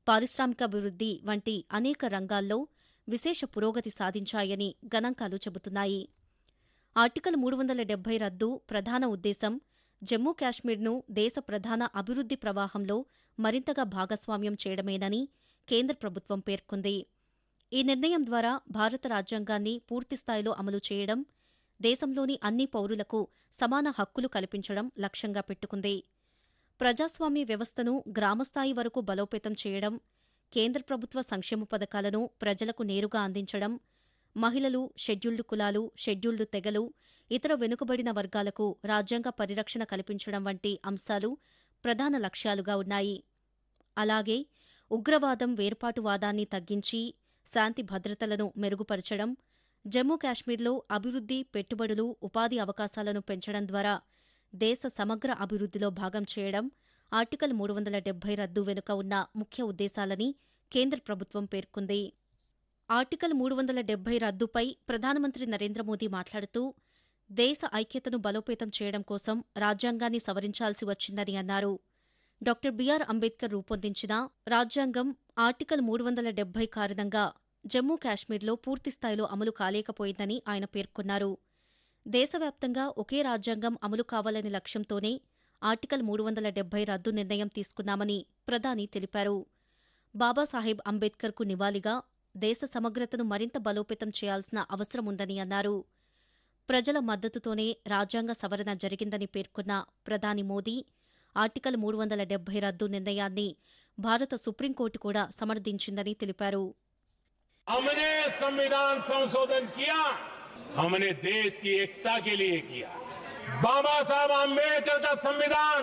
పారిశ్రామికాభివృద్ధి వంటి అనేక రంగాల్లో విశేష పురోగతి సాధించాయని గణాంకాలు చెబుతున్నాయి ఆర్టికల్ మూడు వందల డెబ్బై రద్దు ప్రధాన ఉద్దేశం జమ్మూ కాశ్మీర్ను దేశ ప్రధాన అభివృద్ధి ప్రవాహంలో మరింతగా భాగస్వామ్యం చేయడమేనని కేంద్ర ప్రభుత్వం పేర్కొంది ఈ నిర్ణయం ద్వారా భారత రాజ్యాంగాన్ని పూర్తిస్థాయిలో అమలు చేయడం దేశంలోని అన్ని పౌరులకు సమాన హక్కులు కల్పించడం లక్ష్యంగా పెట్టుకుంది ప్రజాస్వామ్య వ్యవస్థను గ్రామస్థాయి వరకు బలోపేతం చేయడం కేంద్ర ప్రభుత్వ సంక్షేమ పథకాలను ప్రజలకు నేరుగా అందించడం మహిళలు షెడ్యూల్డ్ కులాలు షెడ్యూల్డ్ తెగలు ఇతర వెనుకబడిన వర్గాలకు రాజ్యాంగ పరిరక్షణ కల్పించడం వంటి అంశాలు ప్రధాన లక్ష్యాలుగా ఉన్నాయి అలాగే ఉగ్రవాదం వేర్పాటువాదాన్ని తగ్గించి శాంతి భద్రతలను మెరుగుపరచడం జమ్మూ కాశ్మీర్లో అభివృద్ధి పెట్టుబడులు ఉపాధి అవకాశాలను పెంచడం ద్వారా దేశ సమగ్ర అభివృద్ధిలో భాగం చేయడం ఆర్టికల్ మూడు వందల డెబ్బై రద్దు వెనుక ఉన్న ముఖ్య ఉద్దేశాలని కేంద్ర ప్రభుత్వం పేర్కొంది ఆర్టికల్ మూడు వందల డెబ్బై రద్దుపై ప్రధానమంత్రి నరేంద్ర మోదీ మాట్లాడుతూ దేశ ఐక్యతను బలోపేతం చేయడం కోసం రాజ్యాంగాన్ని సవరించాల్సి వచ్చిందని అన్నారు డాక్టర్ బిఆర్ అంబేద్కర్ రూపొందించిన రాజ్యాంగం ఆర్టికల్ మూడు వందల డెబ్బై కారణంగా జమ్మూ కాశ్మీర్లో పూర్తిస్థాయిలో అమలు కాలేకపోయిందని ఆయన పేర్కొన్నారు దేశవ్యాప్తంగా ఒకే రాజ్యాంగం అమలు కావాలనే లక్ష్యంతోనే ఆర్టికల్ మూడు వందల డెబ్బై రద్దు నిర్ణయం తీసుకున్నామని ప్రధాని తెలిపారు బాబాసాహెబ్ అంబేద్కర్కు నివాళిగా దేశ సమగ్రతను మరింత బలోపేతం చేయాల్సిన అవసరం ఉందని అన్నారు ప్రజల మద్దతుతోనే రాజ్యాంగ సవరణ జరిగిందని పేర్కొన్న ప్రధాని మోదీ ఆర్టికల్ మూడు వందల డెబ్బై రద్దు నిర్ణయాన్ని భారత సుప్రీంకోర్టు కూడా సమర్థించిందని తెలిపారు हमने संविधान संशोधन किया हमने देश की एकता के लिए किया बाबा साहब आम्बेडकर का संविधान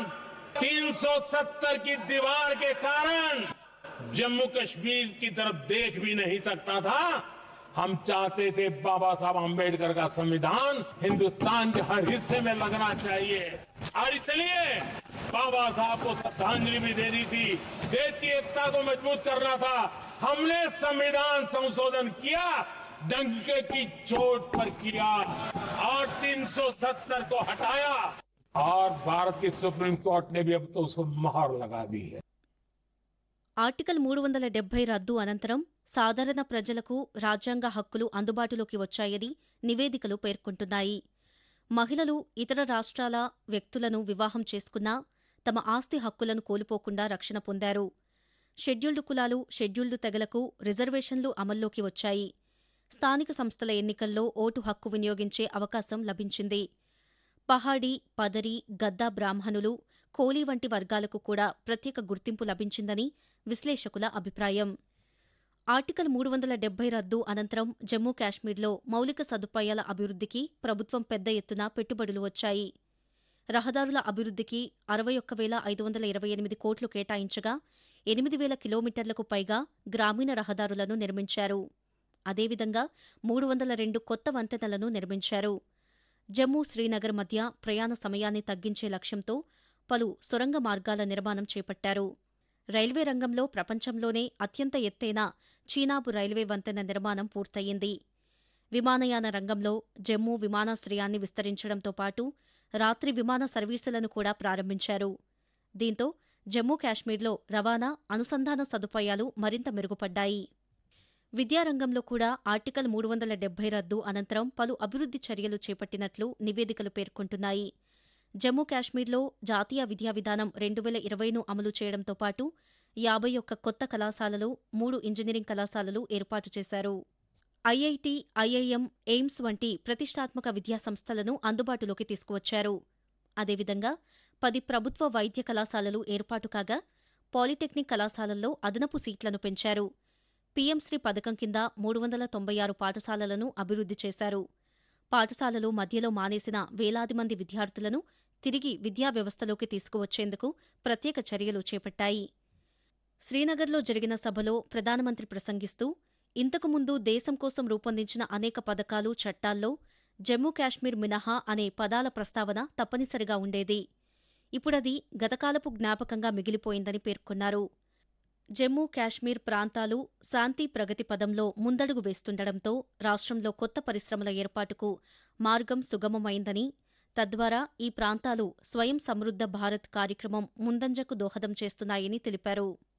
370 की दीवार के कारण जम्मू कश्मीर की तरफ देख भी नहीं सकता था हम चाहते थे बाबा साहब आम्बेडकर का संविधान हिंदुस्तान के हर हिस्से में लगना चाहिए और इसलिए बाबा साहब को श्रद्धांजलि भी देनी थी देश की एकता को मजबूत करना था हमने संविधान संशोधन किया डंके की चोट पर किया और 370 को हटाया और भारत की सुप्रीम कोर्ट ने भी अब तो उसको मोहर लगा दी है ఆర్టికల్ మూడు వందల డెబ్బై రద్దు అనంతరం సాధారణ ప్రజలకు రాజ్యాంగ హక్కులు అందుబాటులోకి వచ్చాయని నివేదికలు పేర్కొంటున్నాయి మహిళలు ఇతర రాష్ట్రాల వ్యక్తులను వివాహం చేసుకున్నా తమ ఆస్తి హక్కులను కోల్పోకుండా రక్షణ పొందారు షెడ్యూల్డ్ కులాలు షెడ్యూల్డ్ తెగలకు రిజర్వేషన్లు అమల్లోకి వచ్చాయి స్థానిక సంస్థల ఎన్నికల్లో ఓటు హక్కు వినియోగించే అవకాశం లభించింది పహాడీ పదరి గద్దా బ్రాహ్మణులు కోలీ వంటి వర్గాలకు కూడా ప్రత్యేక గుర్తింపు లభించిందని విశ్లేషకుల అభిప్రాయం ఆర్టికల్ మూడు వందల డెబ్బై రద్దు అనంతరం జమ్మూ కాశ్మీర్లో మౌలిక సదుపాయాల అభివృద్ధికి ప్రభుత్వం పెద్ద ఎత్తున పెట్టుబడులు వచ్చాయి రహదారుల అభివృద్ధికి అరవై ఒక్క వేల ఐదు వందల ఇరవై ఎనిమిది కోట్లు కేటాయించగా ఎనిమిది వేల కిలోమీటర్లకు పైగా గ్రామీణ రహదారులను నిర్మించారు అదేవిధంగా మూడు వందల రెండు కొత్త వంతెనలను నిర్మించారు జమ్మూ శ్రీనగర్ మధ్య ప్రయాణ సమయాన్ని తగ్గించే లక్ష్యంతో పలు సొరంగ మార్గాల నిర్మాణం చేపట్టారు రైల్వే రంగంలో ప్రపంచంలోనే అత్యంత ఎత్తైన చీనాబు రైల్వే వంతెన నిర్మాణం పూర్తయింది విమానయాన రంగంలో జమ్మూ విమానాశ్రయాన్ని విస్తరించడంతో పాటు రాత్రి విమాన సర్వీసులను కూడా ప్రారంభించారు దీంతో జమ్మూ కాశ్మీర్లో రవాణా అనుసంధాన సదుపాయాలు మరింత మెరుగుపడ్డాయి విద్యారంగంలో కూడా ఆర్టికల్ మూడు వందల డెబ్బై రద్దు అనంతరం పలు అభివృద్ధి చర్యలు చేపట్టినట్లు నివేదికలు పేర్కొంటున్నాయి జమ్మూ కాశ్మీర్లో జాతీయ విద్యా విధానం రెండు వేల ఇరవైను అమలు చేయడంతో పాటు యాభై ఒక్క కొత్త కళాశాలలు మూడు ఇంజనీరింగ్ కళాశాలలు ఏర్పాటు చేశారు ఐఐటి ఐఐఎం ఎయిమ్స్ వంటి ప్రతిష్టాత్మక విద్యా సంస్థలను అందుబాటులోకి తీసుకువచ్చారు అదేవిధంగా పది ప్రభుత్వ వైద్య కళాశాలలు ఏర్పాటు కాగా పాలిటెక్నిక్ కళాశాలల్లో అదనపు సీట్లను పెంచారు పీఎంశ్రీ పథకం కింద మూడు వందల తొంభై ఆరు పాఠశాలలను అభివృద్ధి చేశారు పాఠశాలలు మధ్యలో మానేసిన వేలాది మంది విద్యార్థులను తిరిగి విద్యా వ్యవస్థలోకి తీసుకువచ్చేందుకు ప్రత్యేక చర్యలు చేపట్టాయి శ్రీనగర్లో జరిగిన సభలో ప్రధానమంత్రి ప్రసంగిస్తూ ఇంతకుముందు దేశం కోసం రూపొందించిన అనేక పథకాలు చట్టాల్లో జమ్మూ కాశ్మీర్ మినహా అనే పదాల ప్రస్తావన తప్పనిసరిగా ఉండేది ఇప్పుడది గతకాలపు జ్ఞాపకంగా మిగిలిపోయిందని పేర్కొన్నారు జమ్మూ కాశ్మీర్ ప్రాంతాలు శాంతి ప్రగతి పదంలో ముందడుగు వేస్తుండటంతో రాష్ట్రంలో కొత్త పరిశ్రమల ఏర్పాటుకు మార్గం సుగమమైందని తద్వారా ఈ ప్రాంతాలు స్వయం సమృద్ధ భారత్ కార్యక్రమం ముందంజకు దోహదం చేస్తున్నాయని తెలిపారు